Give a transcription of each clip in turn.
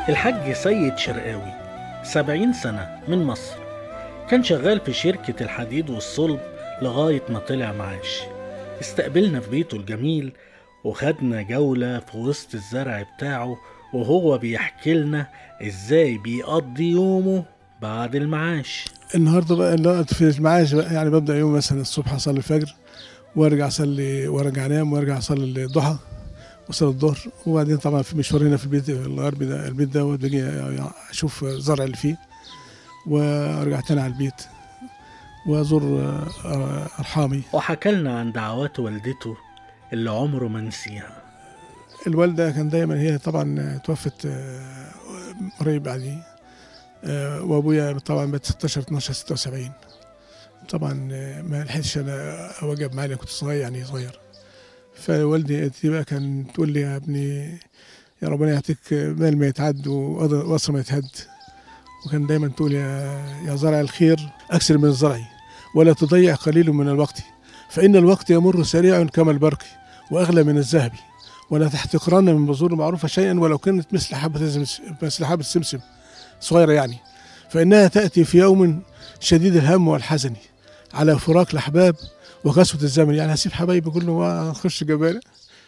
الحاج سيد شرقاوي سبعين سنة من مصر كان شغال في شركة الحديد والصلب لغاية ما طلع معاش استقبلنا في بيته الجميل وخدنا جولة في وسط الزرع بتاعه وهو بيحكي لنا ازاي بيقضي يومه بعد المعاش النهارده بقى الوقت في المعاش بقى يعني ببدا يوم مثلا الصبح اصلي الفجر وارجع اصلي وارجع انام وارجع اصلي الضحى وصلي الظهر وبعدين طبعا في مشوار هنا في البيت الغربي ده البيت دوت باجي اشوف الزرع اللي فيه وارجع تاني على البيت وازور آه، ارحامي وحكى لنا عن دعوات والدته اللي عمره ما نسيها الوالده كان دايما هي طبعا توفت آه، قريب بعدي آه، وابويا طبعا مات 16 12 76 طبعا آه، ما لحقتش انا اوجب معاه لأن كنت صغير يعني صغير فوالدي دي بقى كان تقول لي يا ابني يا ربنا يعطيك مال ما يتعد وقصر ما يتهد وكان دايما تقول يا يا زرع الخير اكثر من الزرع ولا تضيع قليل من الوقت فان الوقت يمر سريع كما البرق واغلى من الذهب ولا تحتقرن من بذور المعروفة شيئا ولو كانت مثل حبة الزمس- مثل حبة سمسم صغيرة يعني فإنها تأتي في يوم شديد الهم والحزن على فراق الأحباب وقسوة الزمن يعني هسيب حبايبي كله وأخش جبال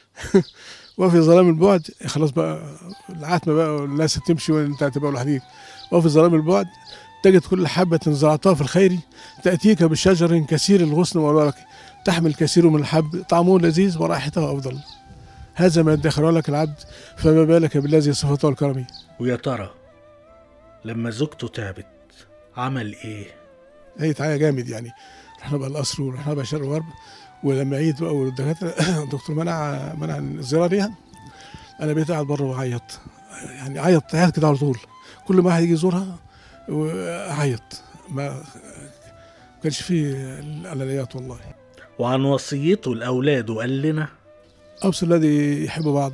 وفي ظلام البعد خلاص بقى العتمة بقى والناس تمشي وأنت هتبقى لوحديك وفي ظلام البعد تجد كل حبة زرعتها في الخير تأتيك بشجر كثير الغصن والورق تحمل كثير من الحب طعمه لذيذ ورائحته أفضل هذا ما يدخره لك العبد فما بالك بالذي صفته الكرمي ويا ترى لما زوجته تعبت عمل ايه هي تعالى جامد يعني رحنا بقى القصر ورحنا بقى شرق الغرب ولما عيد بقى والدكاتره الدكتور منع منع الزياره ليها انا بقيت قاعد بره واعيط يعني عيط عيط كده على طول كل ما واحد يجي يزورها اعيط ما كانش فيه العمليات والله وعن وصيته لاولاده قال لنا أوصي الذي يحبوا بعض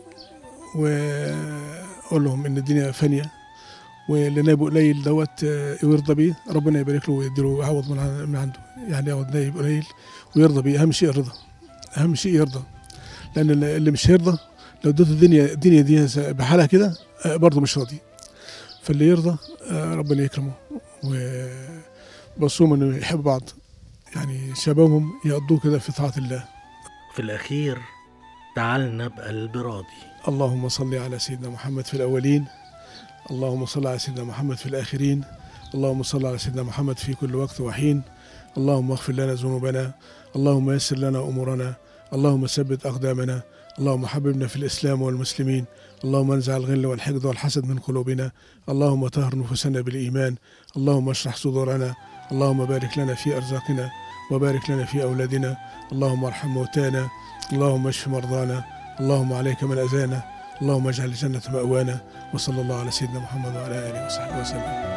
وأقول لهم إن الدنيا فانية واللي نايبه قليل دوت آه، ويرضى بيه ربنا يبارك له ويديله عوض من عن- من عنده يعني يقعد نايب قليل ويرضى بيه أهم شيء الرضا أهم شيء يرضى لأن اللي اللي مش هيرضى لو اديته الدنيا الدنيا دي بحالها كده آه، برضه مش راضي فاللي يرضى آه، ربنا يكرمه وبصوم إنه يحبوا بعض يعني شبابهم يقضوه كده في طاعة الله في الاخير تعالنا بقلب راضي اللهم صل على سيدنا محمد في الأولين اللهم صل على سيدنا محمد في الآخرين اللهم صل على سيدنا محمد في كل وقت وحين اللهم اغفر لنا ذنوبنا اللهم يسر لنا أمورنا اللهم ثبت أقدامنا اللهم حببنا في الإسلام والمسلمين اللهم انزع الغل والحقد والحسد من قلوبنا اللهم طهر نفوسنا بالإيمان اللهم اشرح صدورنا اللهم بارك لنا في أرزاقنا وبارك لنا في أولادنا اللهم ارحم موتانا اللهم اشف مرضانا اللهم عليك من أذانا اللهم اجعل الجنة مأوانا وصلى الله على سيدنا محمد وعلى آله وصحبه وسلم